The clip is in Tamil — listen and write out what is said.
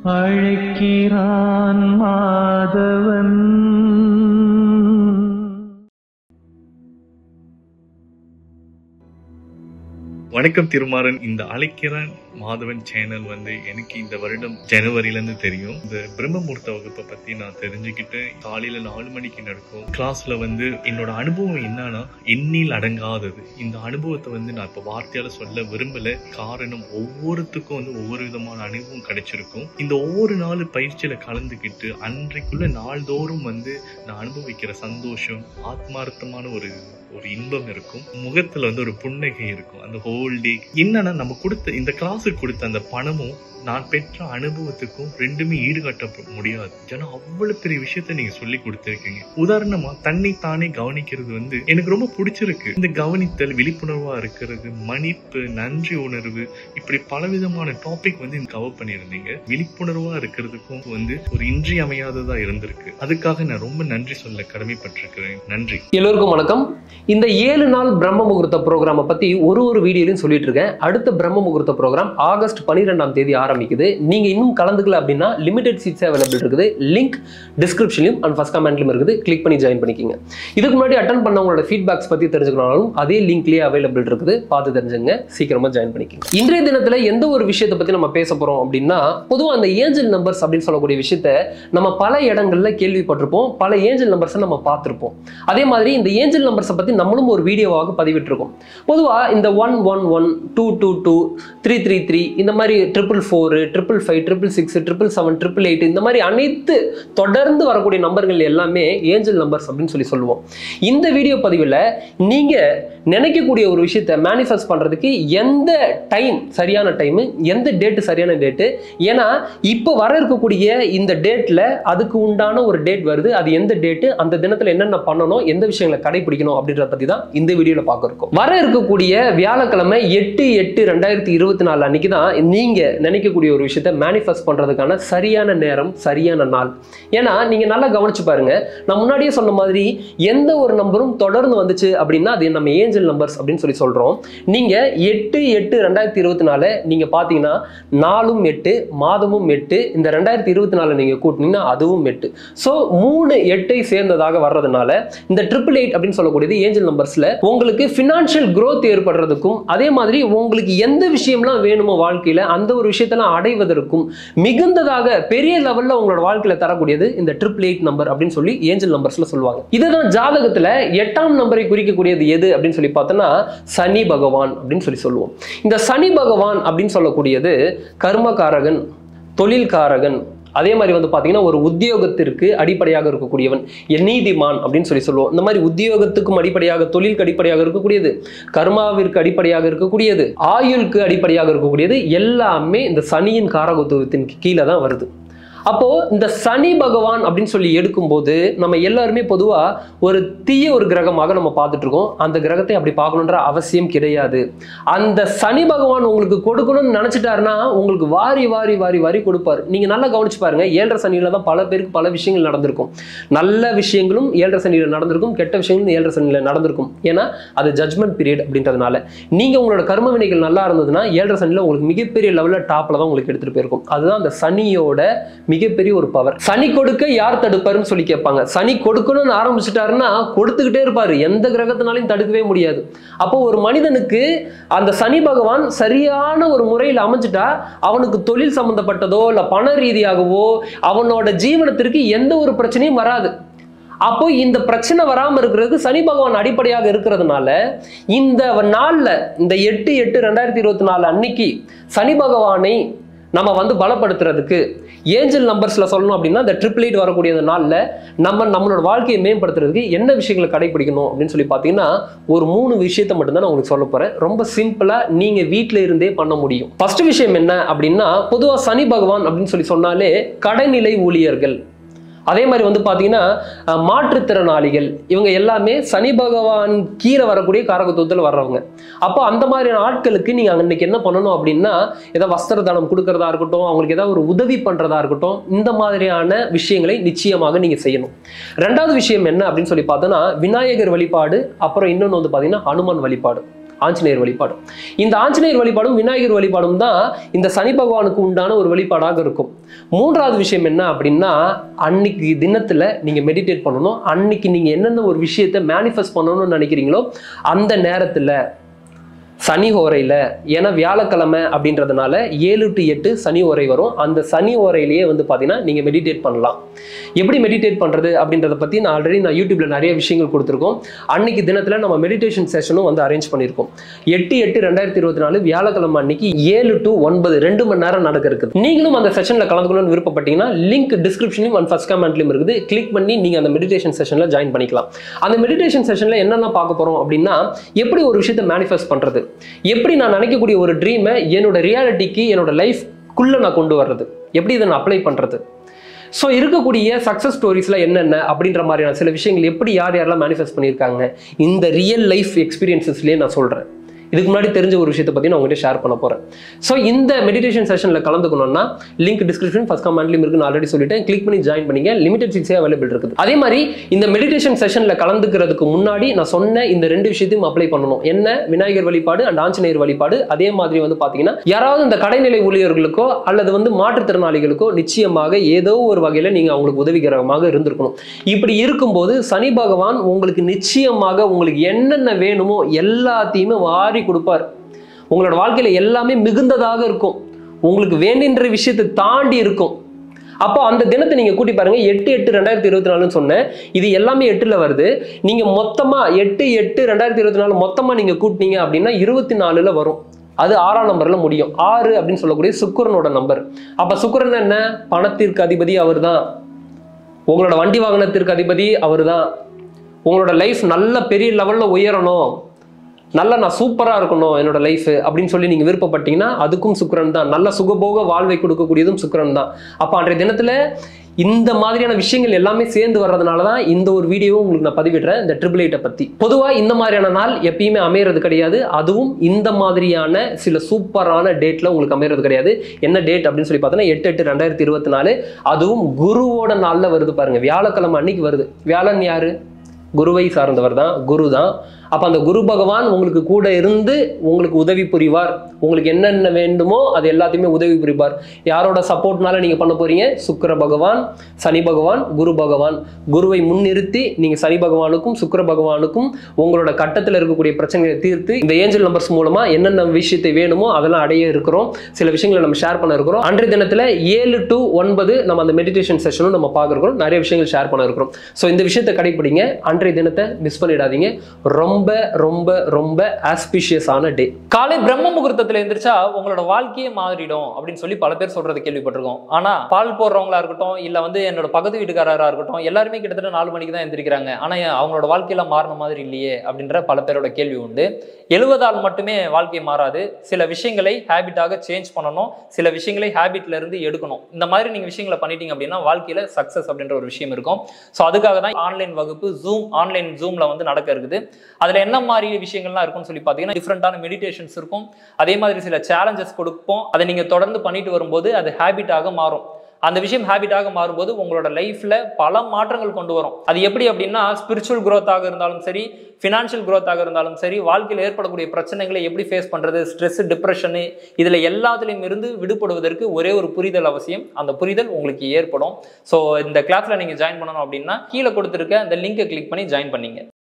அழைக்கிறான் மாதவன் வணக்கம் திருமாறன் இந்த அழைக்கிறான் மாதவன் சேனல் வந்து எனக்கு இந்த வருடம் ஜனவரில இருந்து தெரியும் இந்த பிரம்மமுகூர்த்த வகுப்பை பத்தி நான் தெரிஞ்சுக்கிட்டு காலையில நாலு மணிக்கு நடக்கும் கிளாஸ்ல வந்து என்னோட அனுபவம் என்னன்னா எண்ணில் அடங்காதது இந்த அனுபவத்தை வந்து நான் இப்ப வார்த்தையால சொல்ல விரும்பல காரணம் ஒவ்வொருத்துக்கும் வந்து ஒவ்வொரு விதமான அனுபவம் கிடைச்சிருக்கும் இந்த ஒவ்வொரு நாள் பயிற்சியில கலந்துக்கிட்டு அன்றைக்குள்ள நாள்தோறும் வந்து நான் அனுபவிக்கிற சந்தோஷம் ஆத்மார்த்தமான ஒரு ஒரு இன்பம் இருக்கும் முகத்துல வந்து ஒரு புன்னகை இருக்கும் அந்த ஹோல் டே என்னன்னா நம்ம கொடுத்த இந்த கிளாஸுக்கு கொடுத்த அந்த பணமும் நான் பெற்ற அனுபவத்துக்கும் ரெண்டுமே ஈடுகட்ட முடியாது ஏன்னா அவ்வளவு பெரிய விஷயத்த நீங்க சொல்லி கொடுத்துருக்கீங்க உதாரணமா தன்னை தானே கவனிக்கிறது வந்து எனக்கு ரொம்ப பிடிச்சிருக்கு இந்த கவனித்தல் விழிப்புணர்வா இருக்கிறது மன்னிப்பு நன்றி உணர்வு இப்படி பலவிதமான டாபிக் வந்து கவர் பண்ணியிருந்தீங்க விழிப்புணர்வா இருக்கிறதுக்கும் வந்து ஒரு இன்றியமையாததா இருந்திருக்கு அதுக்காக நான் ரொம்ப நன்றி சொல்ல கடமைப்பட்டிருக்கிறேன் நன்றி எல்லோருக்கும் வணக்கம் இந்த ஏழு நாள் பிரம்ம முகூர்த்த ப்ரோக்ராமை பத்தி ஒரு ஒரு வீடியோலையும் சொல்லிட்டு இருக்கேன் அடுத்த பிரம்ம முகூர்த்த ப்ரோக்ராம் ஆகஸ்ட் பன்னிரெண்டாம் தேதி ஆரம்பிக்குது நீங்க இன்னும் கலந்துக்கல அப்படின்னா லிமிடெட் சீட்ஸ் அவைலபிள் இருக்குது லிங்க் டிஸ்கிரிப்ஷன்லையும் அண்ட் ஃபர்ஸ்ட் கமெண்ட்லையும் இருக்குது கிளிக் பண்ணி ஜாயின் பண்ணிக்கோங்க இதுக்கு முன்னாடி அட்டன் பண்ணவங்களோட ஃபீட்பேக்ஸ் பத்தி தெரிஞ்சுக்கணும்னாலும் அதே லிங்க்லேயே அவைலபிள் இருக்குது பார்த்து தெரிஞ்சுங்க சீக்கிரமா ஜாயின் பண்ணிக்கோங்க இன்றைய தினத்துல எந்த ஒரு விஷயத்தை பத்தி நம்ம பேச போறோம் அப்படின்னா பொதுவாக அந்த ஏஞ்சல் நம்பர்ஸ் அப்படின்னு சொல்லக்கூடிய விஷயத்த நம்ம பல இடங்கள்ல கேள்விப்பட்டிருப்போம் பல ஏஞ்சல் நம்பர்ஸை நம்ம பார்த்துருப்போம் அதே மாதிரி இந்த ஏஞ்சல் நம்பர்ஸை பற்றி நம்மளும் ஒரு வீடியோவாக பதிவிட்டிருக்கோம் பொதுவாக இந்த one one one two two two three three three இந்த மாதிரி triple four triple five triple six triple seven triple eight இந்த மாதிரி அனைத்து தொடர்ந்து வரக்கூடிய நம்பர்கள் எல்லாமே ஏஞ்சல் நம்பர்ஸ் அப்படின்னு சொல்லி சொல்லுவோம் இந்த வீடியோ பதிவில் நீங்கள் நினைக்கக்கூடிய ஒரு விஷயத்தை மேனிஃபெஸ்ட் பண்ணுறதுக்கு எந்த டைம் சரியான டைமு எந்த டேட்டு சரியான டேட்டு ஏன்னா இப்போ வர இருக்கக்கூடிய இந்த டேட்டில் அதுக்கு உண்டான ஒரு டேட் வருது அது எந்த டேட்டு அந்த தினத்தில் என்னென்ன பண்ணணும் எந்த விஷயங்களை கடைபிடிக்கணும் அப்படின்றத பற்றி தான் இந்த வீடியோவில் பார்க்க இருக்கோம் வர இருக்கக்கூடிய வியாழக்கிழமை எட்டு எட்டு ரெண்டாயிரத்தி இருபத்தி நாலு அன்னைக்கு தான் நீங்கள் நினைக்கக்கூடிய ஒரு விஷயத்தை மேனிஃபெஸ்ட் பண்ணுறதுக்கான சரியான நேரம் சரியான நாள் ஏன்னா நீங்கள் நல்லா கவனிச்சு பாருங்க நான் முன்னாடியே சொன்ன மாதிரி எந்த ஒரு நம்பரும் தொடர்ந்து வந்துச்சு அப்படின்னா அது நம்ம ஏஞ்சல் நம்பர்ஸ் அப்படின்னு சொல்லி சொல்கிறோம் நீங்கள் எட்டு எட்டு ரெண்டாயிரத்தி இருபத்தி நாலு நீங்கள் பார்த்தீங்கன்னா நாலும் எட்டு மாதமும் எட்டு இந்த ரெண்டாயிரத்தி இருபத்தி நாலு நீங்கள் கூட்டினீங்கன்னா அதுவும் எட்டு ஸோ மூணு எட்டை சேர்ந்ததாக வர்றதுனால இந்த ட்ரிபிள் எயிட் அப்படின்னு சொல்லக்கூடியது ஏஞ்சல் நம்பர்ஸில் உங்களுக்கு ஃபினான்ஷியல் growth ஏற்படுறதுக்கும் அதே மாதிரி உங்களுக்கு எந்த விஷயம்லாம் வேணுமோ வாழ்க்கையில் அந்த ஒரு விஷயத்தெல்லாம் அடைவதற்கும் மிகுந்ததாக பெரிய லெவலில் உங்களோட வாழ்க்கையில் தரக்கூடியது இந்த ட்ரிபிள் எயிட் நம்பர் அப்படின்னு சொல்லி ஏஞ்சல் நம்பர்ஸில் சொல்லுவாங்க இதுதான் ஜாதகத்தில் எட்டாம் நம்பரை குறிக்கக்கூடியது எது அப்படின்னு சொல்லி பார்த்தோன்னா சனி பகவான் அப்படின்னு சொல்லி சொல்லுவோம் இந்த சனி பகவான் அப்படின்னு சொல்லக்கூடியது கர்மகாரகன் தொழில்காரகன் அதே மாதிரி வந்து பார்த்தீங்கன்னா ஒரு உத்தியோகத்திற்கு அடிப்படையாக இருக்கக்கூடியவன் என் நீதிமான் அப்படின்னு சொல்லி சொல்லுவோம் இந்த மாதிரி உத்தியோகத்துக்கும் அடிப்படையாக தொழிலுக்கு அடிப்படையாக இருக்கக்கூடியது கர்மாவிற்கு அடிப்படையாக இருக்கக்கூடியது ஆயுளுக்கு அடிப்படையாக இருக்கக்கூடியது எல்லாமே இந்த சனியின் காரகத்துவத்தின் கீழே தான் வருது அப்போ இந்த சனி பகவான் அப்படின்னு சொல்லி எடுக்கும்போது நம்ம எல்லாருமே பொதுவா ஒரு தீய ஒரு கிரகமாக நம்ம பார்த்துட்டு இருக்கோம் அந்த கிரகத்தை அப்படி பார்க்கணுன்ற அவசியம் கிடையாது அந்த சனி பகவான் உங்களுக்கு கொடுக்கணும்னு நினைச்சிட்டாருன்னா உங்களுக்கு வாரி வாரி வாரி வாரி கொடுப்பாரு நீங்க நல்லா கவனிச்சு பாருங்க ஏழரை சனியில தான் பல பேருக்கு பல விஷயங்கள் நடந்திருக்கும் நல்ல விஷயங்களும் ஏழரை சனியில நடந்திருக்கும் கெட்ட விஷயங்களும் ஏழரை சனியில நடந்திருக்கும் ஏன்னா அது ஜட்மெண்ட் பீரியட் அப்படின்றதுனால நீங்க உங்களோட கர்ம வினைகள் நல்லா இருந்ததுன்னா ஏழரை சனியில உங்களுக்கு மிகப்பெரிய லெவலில் டாப்ல தான் உங்களுக்கு எடுத்துட்டு போயிருக்கும் அதுதான் அந்த சனியோட மிகப்பெரிய ஒரு பவர் சனி கொடுக்க யார் தடுப்பாருன்னு சொல்லி கேட்பாங்க சனி கொடுக்கணும்னு ஆரம்பிச்சிட்டாருன்னா கொடுத்துக்கிட்டே இருப்பாரு எந்த கிரகத்தினாலையும் தடுக்கவே முடியாது அப்போ ஒரு மனிதனுக்கு அந்த சனி பகவான் சரியான ஒரு முறையில் அமைஞ்சிட்டா அவனுக்கு தொழில் சம்பந்தப்பட்டதோ இல்லை பண ரீதியாகவோ அவனோட ஜீவனத்திற்கு எந்த ஒரு பிரச்சனையும் வராது அப்போ இந்த பிரச்சனை வராமல் இருக்கிறதுக்கு சனி பகவான் அடிப்படையாக இருக்கிறதுனால இந்த நாளில் இந்த எட்டு எட்டு ரெண்டாயிரத்தி இருபத்தி நாலு அன்னைக்கு சனி பகவானை நம்ம வந்து பலப்படுத்துறதுக்கு ஏஞ்சல் நம்பர்ஸில் சொல்லணும் அப்படின்னா இந்த ட்ரிபிள் எயிட் வரக்கூடிய அந்த நாளில் நம்ம நம்மளோட வாழ்க்கையை மேம்படுத்துறதுக்கு என்ன விஷயங்களை கடைபிடிக்கணும் அப்படின்னு சொல்லி பார்த்தீங்கன்னா ஒரு மூணு விஷயத்தை மட்டும்தான் நான் உங்களுக்கு சொல்ல போகிறேன் ரொம்ப சிம்பிளாக நீங்கள் வீட்டில் இருந்தே பண்ண முடியும் ஃபர்ஸ்ட் விஷயம் என்ன அப்படின்னா பொதுவாக சனி பகவான் அப்படின்னு சொல்லி சொன்னாலே கடைநிலை ஊழியர்கள் அதே மாதிரி வந்து பார்த்தீங்கன்னா அஹ், மாற்றுத்திறனாளிகள் இவங்க எல்லாமே சனி பகவான் கீழே வரக்கூடிய காரகத்துவத்தில் வர்றவங்க அப்போ அந்த மாதிரியான ஆட்களுக்கு நீங்கள் அன்னைக்கு என்ன பண்ணணும் அப்படின்னா ஏதாவது வஸ்திர தானம் கொடுக்கறதா இருக்கட்டும் அவங்களுக்கு ஏதாவது ஒரு உதவி பண்ணுறதா இருக்கட்டும் இந்த மாதிரியான விஷயங்களை நிச்சயமாக நீங்கள் செய்யணும் ரெண்டாவது விஷயம் என்ன அப்படின்னு சொல்லி பார்த்தோன்னா விநாயகர் வழிபாடு அப்புறம் இன்னொன்று வந்து பார்த்தீங்கன்னா ஹனுமான் வழிபாடு ஆஞ்சநேயர் வழிபாடு இந்த ஆஞ்சநேயர் வழிபாடும் விநாயகர் வழிபாடும் தான் இந்த சனி பகவானுக்கு உண்டான ஒரு வழிபாடாக இருக்கும் மூன்றாவது விஷயம் என்ன அப்படின்னா அன்னைக்கு தினத்துல நீங்க மெடிடேட் பண்ணணும் அன்னைக்கு நீங்க என்னென்ன ஒரு விஷயத்தை மேனிஃபெஸ்ட் பண்ணணும்னு நினைக்கிறீங்களோ அந்த நேரத்துல சனி ஓரையில் ஏன்னா வியாழக்கிழமை அப்படின்றதுனால ஏழு டு எட்டு சனி ஓரை வரும் அந்த சனி ஓரையிலேயே வந்து பார்த்தீங்கன்னா நீங்கள் மெடிடேட் பண்ணலாம் எப்படி மெடிடேட் பண்ணுறது அப்படின்றத பற்றி நான் ஆல்ரெடி நான் யூடியூப்ல நிறைய விஷயங்கள் கொடுத்துருக்கோம் அன்னைக்கு தினத்தில் நம்ம மெடிடேஷன் செஷனும் வந்து அரேஞ்ச் பண்ணியிருக்கோம் எட்டு எட்டு ரெண்டாயிரத்தி இருபத்தி நாலு வியாழக்கிழமை அன்னைக்கு ஏழு டு ஒன்பது ரெண்டு மணி நேரம் நடக்க இருக்குது நீங்களும் அந்த செஷனில் கலந்துக்கணும்னு விருப்பப்பட்டீங்கன்னா லிங்க் டிஸ்கிரிப்ஷன்லையும் அண்ட் ஃபர்ஸ்ட் கமெண்ட்லையும் இருக்குது கிளிக் பண்ணி நீங்கள் அந்த மெடிடேஷன் செஷனில் ஜாயின் பண்ணிக்கலாம் அந்த மெடிடேஷன் செஷனில் என்னென்ன பார்க்க போகிறோம் அப்படின்னா எப்படி ஒரு விஷயத்தை மேனிஃபெஸ்ட் பண்ணுறது எப்படி நான் நினைக்கக்கூடிய ஒரு ட்ரீமை என்னோட ரியாலிட்டிக்கு என்னோட லைஃப்குள்ளே நான் கொண்டு வர்றது எப்படி இதை நான் அப்ளை பண்ணுறது ஸோ இருக்கக்கூடிய சக்ஸஸ் ஸ்டோரிஸில் என்னென்ன அப்படின்ற மாதிரியான சில விஷயங்கள் எப்படி யார் யாரெல்லாம் மேனிஃபெஸ்ட் பண்ணியிருக்காங்க இந்த ரியல் லைஃப் எக்ஸ்பீரியன்சஸ்லேயே நான் சொல்கிறேன் இதுக்கு முன்னாடி தெரிஞ்ச ஒரு விஷயத்தை பற்றி நான் உங்ககிட்ட ஷேர் பண்ண போகிறேன் ஸோ இந்த மெடிடேஷன் செஷனில் கலந்துக்கணும்னா லிங்க் டிஸ்கிரிப்ஷன் ஃபஸ்ட் கமெண்ட்லையும் இருக்குன்னு ஆல்ரெடி சொல்லிட்டேன் கிளிக் பண்ணி ஜாயின் பண்ணிங்க லிமிடெட் சீட்ஸே அவைலபிள் இருக்குது அதே மாதிரி இந்த மெடிடேஷன் செஷனில் கலந்துக்கிறதுக்கு முன்னாடி நான் சொன்ன இந்த ரெண்டு விஷயத்தையும் அப்ளை பண்ணணும் என்ன விநாயகர் வழிபாடு அண்ட் ஆஞ்சநேயர் வழிபாடு அதே மாதிரி வந்து பார்த்தீங்கன்னா யாராவது இந்த கடைநிலை ஊழியர்களுக்கோ அல்லது வந்து மாற்றுத்திறனாளிகளுக்கோ நிச்சயமாக ஏதோ ஒரு வகையில் நீங்கள் அவங்களுக்கு உதவிகரமாக இருந்திருக்கணும் இப்படி இருக்கும்போது சனி பகவான் உங்களுக்கு நிச்சயமாக உங்களுக்கு என்னென்ன வேணுமோ எல்லாத்தையுமே வாரி கொடுப்பார் உங்களோட வாழ்க்கையில எல்லாமே மிகுந்ததாக இருக்கும் உங்களுக்கு வேண்டின்ற விஷயத்தை தாண்டி இருக்கும் அப்போ அந்த தினத்தை நீங்க கூட்டி பாருங்க எட்டு எட்டு ரெண்டாயிரத்தி இருபத்தி நாலுன்னு சொன்னேன் இது எல்லாமே எட்டுல வருது நீங்க மொத்தமா எட்டு எட்டு ரெண்டாயிரத்தி இருபத்தி நாலு மொத்தமா நீங்க கூட்டினீங்க அப்படின்னா இருபத்தி நாலுல வரும் அது ஆறாம் நம்பர்ல முடியும் ஆறு அப்படின்னு சொல்லக்கூடிய சுக்கிரனோட நம்பர் அப்ப சுக்கிரன் என்ன பணத்திற்கு அதிபதி அவர்தான் உங்களோட வண்டி வாகனத்திற்கு அதிபதி அவர்தான் உங்களோட லைஃப் நல்ல பெரிய லெவல்ல உயரணும் நல்லா நான் சூப்பராக இருக்கணும் என்னோட லைஃப் அப்படின்னு சொல்லி நீங்கள் விருப்பப்பட்டீங்கன்னா அதுக்கும் சுக்கிரன் தான் நல்ல சுகபோக வாழ்வை கொடுக்கக்கூடியதும் சுக்கிரன் தான் அப்போ அன்றைய தினத்தில் இந்த மாதிரியான விஷயங்கள் எல்லாமே சேர்ந்து வர்றதுனால தான் இந்த ஒரு வீடியோவும் உங்களுக்கு நான் பதிவிடுறேன் இந்த ட்ரிபிள் எயிட்டை பற்றி பொதுவாக இந்த மாதிரியான நாள் எப்பயுமே அமையறது கிடையாது அதுவும் இந்த மாதிரியான சில சூப்பரான டேட்டில் உங்களுக்கு அமையறது கிடையாது என்ன டேட் அப்படின்னு சொல்லி பார்த்தோன்னா எட்டு எட்டு ரெண்டாயிரத்தி இருபத்தி நாலு அதுவும் குருவோட நாளில் வருது பாருங்க வியாழக்கிழமை அன்னைக்கு வருது வியாழன் யாரு குருவை சார்ந்தவர் தான் குரு தான் அப்போ அந்த குரு பகவான் உங்களுக்கு கூட இருந்து உங்களுக்கு உதவி புரிவார் உங்களுக்கு என்னென்ன வேண்டுமோ அது எல்லாத்தையுமே உதவி புரிவார் யாரோட சப்போர்ட்னால நீங்கள் பண்ண போறீங்க சுக்கிர பகவான் சனி பகவான் குரு பகவான் குருவை முன்னிறுத்தி நீங்கள் சனி பகவானுக்கும் சுக்கிர பகவானுக்கும் உங்களோட கட்டத்தில் இருக்கக்கூடிய பிரச்சனைகளை தீர்த்து இந்த ஏஞ்சல் நம்பர்ஸ் மூலமா என்னென்ன விஷயத்தை வேணுமோ அதெல்லாம் அடைய இருக்கிறோம் சில விஷயங்களை நம்ம ஷேர் பண்ண இருக்கிறோம் அன்றைய தினத்தில் ஏழு டு ஒன்பது நம்ம அந்த மெடிடேஷன் செஷனும் நம்ம பார்க்குறோம் நிறைய விஷயங்கள் ஷேர் பண்ண இருக்கிறோம் ஸோ இந்த விஷயத்தை கடைப்பிடிங்க அன்றைய தினத்தை மிஸ் பண்ணிடாதீங்க ரொம்ப ரொம்ப ரொம்ப ஆஸ்பிஷியஸான டே காலை பிரம்ம முகூர்த்தத்துல எந்திரிச்சா உங்களோட வாழ்க்கையே மாறிடும் அப்படின்னு சொல்லி பல பேர் சொல்றது கேள்விப்பட்டிருக்கோம் ஆனா பால் போடுறவங்களா இருக்கட்டும் இல்ல வந்து என்னோட பக்கத்து வீட்டுக்காரரா இருக்கட்டும் எல்லாருமே கிட்டத்தட்ட நாலு மணிக்கு தான் எந்திரிக்கிறாங்க ஆனா ஏன் அவங்களோட வாழ்க்கையில மாறின மாதிரி இல்லையே அப்படின்ற பல பேரோட கேள்வி உண்டு எழுவதால் மட்டுமே வாழ்க்கை மாறாது சில விஷயங்களை ஹேபிட்டாக சேஞ்ச் பண்ணணும் சில விஷயங்களை ஹேபிட்ல இருந்து எடுக்கணும் இந்த மாதிரி நீங்க விஷயங்களை பண்ணிட்டீங்க அப்படின்னா வாழ்க்கையில சக்சஸ் அப்படின்ற ஒரு விஷயம் இருக்கும் ஸோ அதுக்காக தான் ஆன்லைன் வகுப்பு ஜூம் ஆன்லைன் ஜூம்ல வந்து நடக்க இருக்குது அதுல என்ன மாதிரி விஷயங்கள்லாம் இருக்கும்னு சொல்லி பார்த்தீங்கன்னா டிஃப்ரெண்டான மெடிடேஷன்ஸ் இருக்கும் அதே மாதிரி சில சேலஞ்சஸ் கொடுப்போம் அதை நீங்க தொடர்ந்து பண்ணிட்டு வரும்போது அது ஹேபிட்டாக மாறும் அந்த விஷயம் ஹேபிட்டாக மாறும்போது உங்களோட லைஃப்ல பல மாற்றங்கள் கொண்டு வரும் அது எப்படி அப்படின்னா ஸ்பிரிச்சுவல் growth-ஆக இருந்தாலும் சரி ஃபினான்ஷியல் growth-ஆக இருந்தாலும் சரி வாழ்க்கையில் ஏற்படக்கூடிய பிரச்சனைகளை எப்படி ஃபேஸ் பண்றது ஸ்ட்ரெஸ் டிப்ரெஷனு இதுல எல்லாத்துலேயும் இருந்து விடுபடுவதற்கு ஒரே ஒரு புரிதல் அவசியம் அந்த புரிதல் உங்களுக்கு ஏற்படும் ஸோ இந்த கிளாஸ்ல நீங்க ஜாயின் பண்ணணும் அப்படின்னா கீழே கொடுத்துருக்க அந்த லிங்கை கிளிக் பண்ணி ஜாயின் பண்ணீங்க